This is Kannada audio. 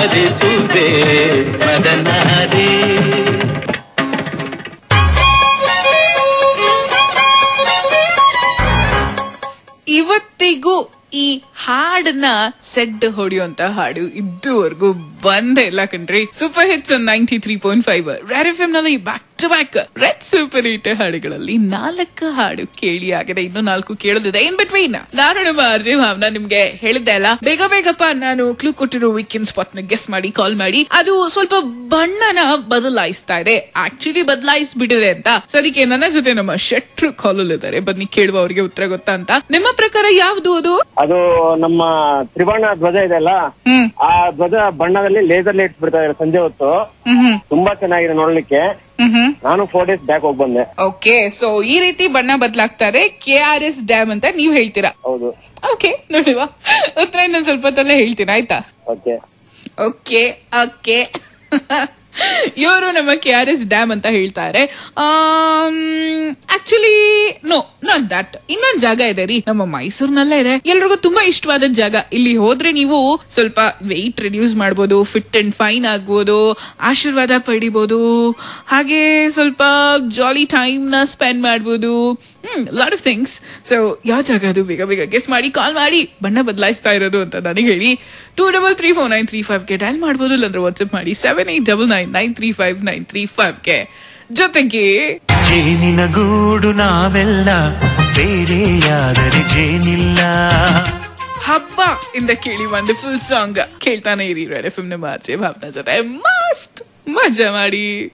ಹಾರಿಸುವೆ ಮದನಾರಿ ಇವತ್ತಿಗೂ ಈ ಹಾಡನ್ನ ಸೆಡ್ ಹೊಡೆಯುವಂತ ಹಾಡು ಇದುವರೆಗೂ ಬಂದೇ ಇಲ್ಲ ಕಣ್ರಿ super hits ninety three point five red F M ನಲ್ಲಿ back to back red super hit ಹಾಡುಗಳಲ್ಲಿ ನಾಲ್ಕು ಹಾಡು ಕೇಳಿ ಆಗಿದೆ ಇನ್ನು ನಾಲ್ಕು ಕೇಳೋದಿದೆ ಇನ್ ಬಿಟ್ವೀನ್ ನಾನು ನಮ್ಮ ಅರ್ಜಿ ಭಾವನ ನಿಮ್ಗೆ ಹೇಳಿದ್ದೆ ಅಲ್ಲ ಬೇಗ ಬೇಗಪ್ಪ ನಾನು ಕ್ಲೂ ಕೊಟ್ಟಿರೋ ವೀಕೆಂಡ್ ಸ್ಪಾಟ್ ನ ಗೆಸ್ ಮಾಡಿ ಕಾಲ್ ಮಾಡಿ ಅದು ಸ್ವಲ್ಪ ಬಣ್ಣನ ಬದಲಾಯಿಸ್ತಾ ಇದೆ ಆಕ್ಚುಲಿ ಬದಲಾಯಿಸ್ಬಿಟ್ಟಿದೆ ಅಂತ ಸದ್ಯಕ್ಕೆ ನನ್ನ ಜೊತೆ ನಮ್ಮ ಶೆಟ್ರು ಕಾಲಲ್ಲಿ ಇದ್ದಾರೆ ಬನ್ನಿ ಕೇಳುವ ಅವರಿಗೆ ಉತ್ತರ ಗೊತ್ತಾ ಅಂತ ನಿಮ್ಮ ಪ್ರಕಾರ ಯಾವ್ದು ಅದು ಅದು ನಮ್ಮ ತ್ರಿವರ್ಣ ಧ್ವಜ ಇದೆ ಅಲ್ಲ ಹ್ಮ್ ಆ ಧ್ವಜ ಬಣ್ಣದಲ್ಲಿ ಲೇಸರ್ ಲೈಟ್ಸ್ ಬಿಡ್ತಾ ಇದ್ದಾರೆ ಸಂಜೆ ಹೊತ್ತು ಹ್ಮ್ ಹ್ಮ್ ತುಂಬಾ ಚೆನ್ನಾಗಿದೆ ನೋಡ್ಲಿಕ್ಕೆ ಹ್ಮ್ ಹ್ಮ್ ನಾನು ಫೋರ್ ಡೇಸ್ ಬ್ಯಾಕ್ ಹೋಗಿ ಬಂದೆ ಓಕೆ ಸೊ ಈ ರೀತಿ ಬಣ್ಣ ಬದಲಾಗ್ತಾರೆ ಕೆ ಆರ್ ಎಸ್ ಡ್ಯಾಮ್ ಅಂತ ನೀವ್ ಹೇಳ್ತೀರಾ ಹೌದು ಓಕೆ ನೋಡುವ ಉತ್ತರ ಇನ್ನೊಂದ್ ಸ್ವಲ್ಪ ಹೊತ್ತಲ್ಲೇ ಹೇಳ್ತೀನಿ ಆಯ್ತಾ ಓಕೆ ಓಕೆ ಓಕೆ ಇವರು ನಮ್ಮ ಕೆ ಆರ್ ಎಸ್ ಡ್ಯಾಮ್ ಅಂತ ಹೇಳ್ತಾರೆ ಆಕ್ಚುಲಿ ನೋ ನಾಟ್ ದಟ್ ಇನ್ನೊಂದ್ ಜಾಗ ಇದೆ ರೀ ನಮ್ಮ ಮೈಸೂರಿನಲ್ಲೇ ಇದೆ ಎಲ್ರಿಗೂ ತುಂಬಾ ಇಷ್ಟವಾದ ಜಾಗ ಇಲ್ಲಿ ಹೋದ್ರೆ ನೀವು ಸ್ವಲ್ಪ ವೆಯ್ಟ್ ರಿಡ್ಯೂಸ್ ಮಾಡ್ಬೋದು ಫಿಟ್ ಅಂಡ್ ಫೈನ್ ಆಗ್ಬೋದು ಆಶೀರ್ವಾದ ಪಡಿಬೋದು ಹಾಗೆ ಸ್ವಲ್ಪ ಜಾಲಿ ಟೈಮ್ ನ ಸ್ಪೆಂಡ್ ಮಾಡ್ಬೋದು hmm lot of things so ಯಾವ ಜಾಗ ಅದು ಬೇಗ ಬೇಗ ಗೆಸ್ ಮಾಡಿ ಕಾಲ್ ಮಾಡಿ ಬಣ್ಣ ಬದಲಾಯಿಸ್ತಾ ಇರೋದು ಅಂತ ನನಗೆ ಹೇಳಿ two double three four nine three five ಗೆ ಡೈಲ್ ಮಾಡ್ಬೋದು ಇಲ್ಲಾಂದ್ರೆ ವಾಟ್ಸ್ಆಪ್ ಮಾಡಿ seven eight double nine nine three five nine three five ಗೆ ಜೊತೆಗೆ ಜೇನಿನ ಗೂಡು ನಾವೆಲ್ಲ ಬೇರೆಯಾದರೆ ಜೇನಿಲ್ಲ ಹಬ್ಬ ಇಂದ ಕೇಳಿ ವಂಡರ್ಫುಲ್ ಸಾಂಗ್ ಕೇಳ್ತಾನೆ ಇರಿ ರೆಡ್ ಎಫ್ ಎಂ ನ ಮಾರ್ಚೆ ಭಾವನ ಜೊತೆ ಮಸ್ತ್ ಮಜಾ ಮಾಡಿ